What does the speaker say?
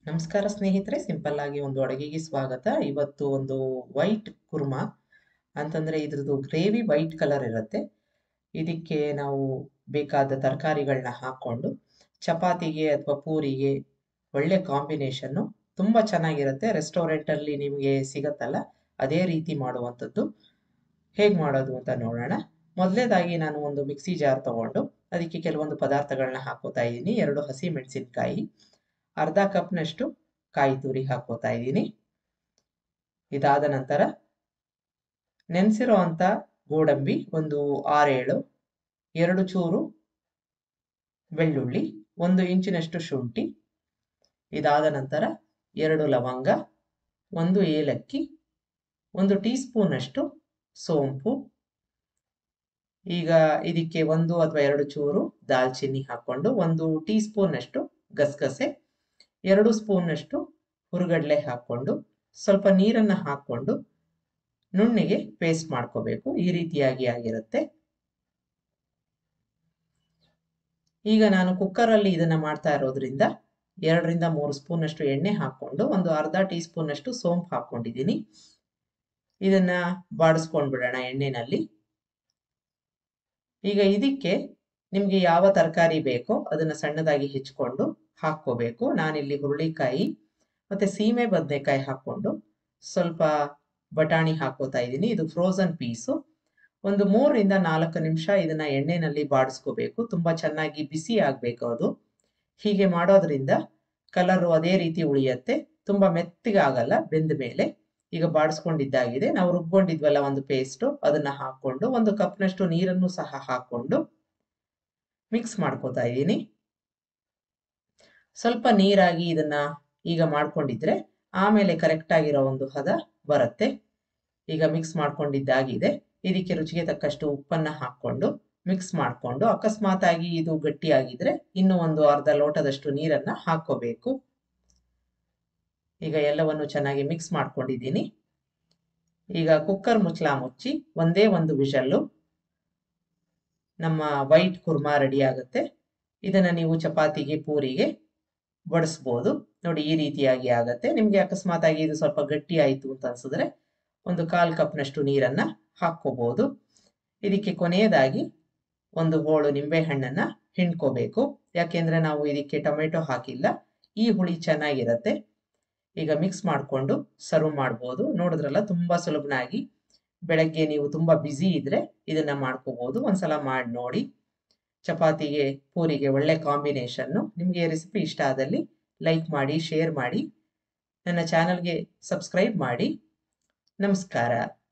ನಮಸ್ಕಾರ ಸ್ನೇಹಿತರೆ ಸಿಂಪಲ್ ಆಗಿ ಒಂದು ಅಡುಗೆಗೆ ಸ್ವಾಗತ ಇವತ್ತು ಒಂದು ವೈಟ್ ಕುರ್ಮಾ ಅಂತಂದ್ರೆ ಇದ್ರದ್ದು ಗ್ರೇವಿ ವೈಟ್ ಕಲರ್ ಇರುತ್ತೆ ಇದಕ್ಕೆ ನಾವು ಬೇಕಾದ ತರಕಾರಿಗಳನ್ನ ಹಾಕೊಂಡು ಚಪಾತಿಗೆ ಅಥವಾ ಪೂರಿಗೆ ಒಳ್ಳೆ ಕಾಂಬಿನೇಷನ್ನು ತುಂಬ ಚೆನ್ನಾಗಿರುತ್ತೆ ರೆಸ್ಟೋರೆಂಟಲ್ಲಿ ನಿಮಗೆ ಸಿಗತ್ತಲ್ಲ ಅದೇ ರೀತಿ ಮಾಡುವಂಥದ್ದು ಹೇಗೆ ಮಾಡೋದು ಅಂತ ನೋಡೋಣ ಮೊದಲೇದಾಗಿ ನಾನು ಒಂದು ಮಿಕ್ಸಿ ಜಾರ್ ತಗೊಂಡು ಅದಕ್ಕೆ ಕೆಲವೊಂದು ಪದಾರ್ಥಗಳನ್ನ ಹಾಕೋತಾ ಇದ್ದೀನಿ ಎರಡು ಹಸಿ ಮೆಣಸಿನಕಾಯಿ ಅರ್ಧ ಕಪ್ನಷ್ಟು ಕಾಯಿ ತುರಿ ಹಾಕೋತಾ ಇದ್ದೀನಿ ಇದಾದ ನಂತರ ನೆನೆಸಿರೋ ಅಂಥ ಗೋಡಂಬಿ ಒಂದು ಆರೇಳು ಎರಡು ಚೂರು ಬೆಳ್ಳುಳ್ಳಿ ಒಂದು ಇಂಚಿನಷ್ಟು ಶುಂಠಿ ಇದಾದ ನಂತರ ಎರಡು ಲವಂಗ ಒಂದು ಏಲಕ್ಕಿ ಒಂದು ಟೀ ಸ್ಪೂನಷ್ಟು ಸೋಂಪು ಈಗ ಇದಕ್ಕೆ ಒಂದು ಅಥವಾ ಎರಡು ಚೂರು ದಾಲ್ಚಿನ್ನಿ ಹಾಕ್ಕೊಂಡು ಒಂದು ಟೀ ಸ್ಪೂನಷ್ಟು ಗಸಗಸೆ ಎರಡು ಸ್ಪೂನ್ನಷ್ಟು ಹುರುಗಡ್ಲೆ ಹಾಕ್ಕೊಂಡು ಸ್ವಲ್ಪ ನೀರನ್ನು ಹಾಕ್ಕೊಂಡು ನುಣ್ಣಿಗೆ ಪೇಸ್ಟ್ ಮಾಡ್ಕೋಬೇಕು ಈ ರೀತಿಯಾಗಿ ಆಗಿರುತ್ತೆ ಈಗ ನಾನು ಕುಕ್ಕರಲ್ಲಿ ಇದನ್ನ ಮಾಡ್ತಾ ಇರೋದ್ರಿಂದ ಎರಡರಿಂದ ಮೂರು ಸ್ಪೂನಷ್ಟು ಎಣ್ಣೆ ಹಾಕ್ಕೊಂಡು ಒಂದು ಅರ್ಧ ಟೀ ಸ್ಪೂನಷ್ಟು ಸೋಂಪು ಹಾಕ್ಕೊಂಡಿದ್ದೀನಿ ಇದನ್ನ ಬಾಡಿಸ್ಕೊಂಡ್ಬಿಡೋಣ ಎಣ್ಣೆನಲ್ಲಿ ಈಗ ಇದಕ್ಕೆ ನಿಮಗೆ ಯಾವ ತರಕಾರಿ ಬೇಕೋ ಅದನ್ನ ಸಣ್ಣದಾಗಿ ಹೆಚ್ಚಿಕೊಂಡು ಹಾಕ್ಕೋಬೇಕು ನಾನಿಲ್ಲಿ ಹುರುಳಿಕಾಯಿ ಮತ್ತೆ ಸೀಮೆ ಬದನೆಕಾಯಿ ಹಾಕ್ಕೊಂಡು ಸ್ವಲ್ಪ ಬಟಾಣಿ ಹಾಕೋತಾ ಇದ್ದೀನಿ ಇದು ಫ್ರೋಸನ್ ಪೀಸು ಒಂದು ಮೂರರಿಂದ ನಾಲ್ಕು ನಿಮಿಷ ಇದನ್ನ ಎಣ್ಣೆನಲ್ಲಿ ಬಾಡಿಸ್ಕೋಬೇಕು ತುಂಬಾ ಚೆನ್ನಾಗಿ ಬಿಸಿ ಆಗ್ಬೇಕು ಅದು ಹೀಗೆ ಮಾಡೋದ್ರಿಂದ ಕಲರು ಅದೇ ರೀತಿ ಉಳಿಯತ್ತೆ ತುಂಬಾ ಮೆತ್ತಗೆ ಆಗಲ್ಲ ಬೆಂದ ಮೇಲೆ ಈಗ ಬಾಡಿಸ್ಕೊಂಡಿದ್ದಾಗಿದೆ ನಾವು ರುಬ್ಕೊಂಡಿದ್ವಲ್ಲ ಒಂದು ಪೇಸ್ಟು ಅದನ್ನ ಹಾಕೊಂಡು ಒಂದು ಕಪ್ನಷ್ಟು ನೀರನ್ನು ಸಹ ಹಾಕೊಂಡು ಮಿಕ್ಸ್ ಮಾಡ್ಕೋತಾ ಇದ್ದೀನಿ ಸ್ವಲ್ಪ ನೀರಾಗಿ ಇದನ್ನ ಈಗ ಮಾಡ್ಕೊಂಡಿದ್ರೆ ಆಮೇಲೆ ಕರೆಕ್ಟ್ ಆಗಿರೋ ಒಂದು ಹದ ಬರುತ್ತೆ ಈಗ ಮಿಕ್ಸ್ ಮಾಡ್ಕೊಂಡಿದ್ದಾಗಿದೆ ಇದಕ್ಕೆ ರುಚಿಗೆ ತಕ್ಕಷ್ಟು ಉಪ್ಪನ್ನ ಹಾಕೊಂಡು ಮಿಕ್ಸ್ ಮಾಡಿಕೊಂಡು ಅಕಸ್ಮಾತ್ ಆಗಿ ಇದು ಗಟ್ಟಿಯಾಗಿದ್ರೆ ಇನ್ನು ಒಂದು ಅರ್ಧ ಲೋಟದಷ್ಟು ನೀರನ್ನ ಹಾಕೋಬೇಕು ಈಗ ಎಲ್ಲವನ್ನು ಚೆನ್ನಾಗಿ ಮಿಕ್ಸ್ ಮಾಡ್ಕೊಂಡಿದ್ದೀನಿ ಈಗ ಕುಕ್ಕರ್ ಮುಚ್ಚಳ ಮುಚ್ಚಿ ಒಂದೇ ಒಂದು ವಿಷಲ್ಲು ನಮ್ಮ ವೈಟ್ ಕುರ್ಮಾ ರೆಡಿ ಆಗುತ್ತೆ ಇದನ್ನ ನೀವು ಚಪಾತಿಗೆ ಪೂರಿಗೆ ಬಡಿಸ್ಬೋದು ನೋಡಿ ಈ ರೀತಿಯಾಗಿ ಆಗತ್ತೆ ನಿಮ್ಗೆ ಅಕಸ್ಮಾತ್ ಆಗಿ ಇದು ಸ್ವಲ್ಪ ಗಟ್ಟಿ ಆಯಿತು ಅಂತ ಅನ್ಸಿದ್ರೆ ಒಂದು ಕಾಲ್ ಕಪ್ನಷ್ಟು ನೀರನ್ನ ಹಾಕ್ಕೋಬಹುದು ಇದಕ್ಕೆ ಕೊನೆಯದಾಗಿ ಒಂದು ಹೋಳು ನಿಂಬೆ ಹಣ್ಣನ್ನ ಹಿಂಡ್ಕೋಬೇಕು ಯಾಕೆಂದ್ರೆ ನಾವು ಇದಕ್ಕೆ ಟೊಮೆಟೊ ಹಾಕಿಲ್ಲ ಈ ಹುಳಿ ಚೆನ್ನಾಗಿರತ್ತೆ ಈಗ ಮಿಕ್ಸ್ ಮಾಡಿಕೊಂಡು ಸರ್ವ್ ಮಾಡ್ಬೋದು ನೋಡಿದ್ರಲ್ಲ ತುಂಬಾ ಸುಲಭನಾಗಿ ಬೆಳಗ್ಗೆ ನೀವು ತುಂಬಾ ಬ್ಯುಸಿ ಇದ್ರೆ ಇದನ್ನ ಮಾಡ್ಕೋಬಹುದು ಒಂದ್ಸಲ ಮಾಡಿ ನೋಡಿ ಚಪಾತಿಗೆ ಪೂರಿಗೆ ಒಳ್ಳೆ ಕಾಂಬಿನೇಷನ್ನು ನಿಮಗೆ ರೆಸಿಪಿ ಇಷ್ಟ ಆದಲ್ಲಿ ಲೈಕ್ ಮಾಡಿ ಶೇರ್ ಮಾಡಿ ನನ್ನ ಚಾನಲ್ಗೆ ಸಬ್ಸ್ಕ್ರೈಬ್ ಮಾಡಿ ನಮಸ್ಕಾರ